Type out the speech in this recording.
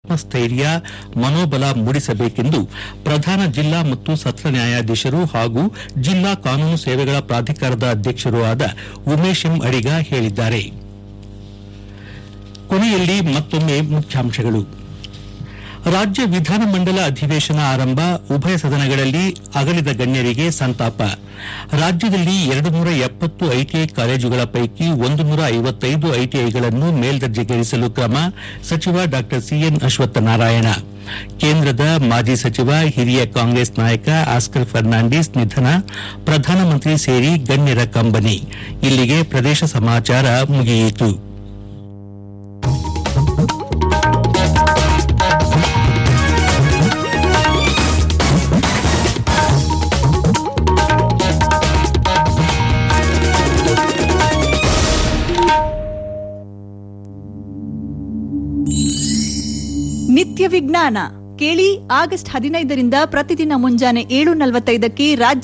ಆತ್ಮಸ್ಥೈರ್ಯ ಮನೋಬಲ ಮೂಡಿಸಬೇಕೆಂದು ಪ್ರಧಾನ ಜಿಲ್ಲಾ ಮತ್ತು ಸತ್ರ ನ್ಯಾಯಾಧೀಶರು ಹಾಗೂ ಜಿಲ್ಲಾ ಕಾನೂನು ಸೇವೆಗಳ ಪ್ರಾಧಿಕಾರದ ಅಧ್ಯಕ್ಷರೂ ಆದ ಉಮೇಶ್ ಎಂ ಅಡಿಗ ಹೇಳಿದ್ದಾರೆ ಕೊನೆಯಲ್ಲಿ ಮತ್ತೊಮ್ಮೆ ಮುಖ್ಯಾಂಶಗಳು ರಾಜ್ಯ ವಿಧಾನಮಂಡಲ ಅಧಿವೇಶನ ಆರಂಭ ಉಭಯ ಸದನಗಳಲ್ಲಿ ಅಗಲಿದ ಗಣ್ಯರಿಗೆ ಸಂತಾಪ ರಾಜ್ಯದಲ್ಲಿ ಎರಡು ನೂರ ಎಪ್ಪತ್ತು ಐಟಿಐ ಕಾಲೇಜುಗಳ ಪೈಕಿ ಒಂದು ನೂರ ಐವತ್ತೈದು ಐಟಿಐಗಳನ್ನು ಮೇಲ್ದರ್ಜೆಗೇರಿಸಲು ಕ್ರಮ ಸಚಿವ ಡಾ ಸಿಎನ್ ಅಶ್ವತ್ಥನಾರಾಯಣ ಕೇಂದ್ರದ ಮಾಜಿ ಸಚಿವ ಹಿರಿಯ ಕಾಂಗ್ರೆಸ್ ನಾಯಕ ಆಸ್ಕರ್ ಫರ್ನಾಂಡಿಸ್ ನಿಧನ ಪ್ರಧಾನಮಂತ್ರಿ ಸೇರಿ ಗಣ್ಯರ ಕಂಬನಿ ಇಲ್ಲಿಗೆ ಪ್ರದೇಶ ಸಮಾಚಾರ ಮುಗಿಯಿತು ನಿತ್ಯ ವಿಜ್ಞಾನ ಕೇಳಿ ಆಗಸ್ಟ್ ಹದಿನೈದರಿಂದ ಪ್ರತಿದಿನ ಮುಂಜಾನೆ ಏಳು ನಲವತ್ತೈದಕ್ಕೆ ರಾಜ್ಯ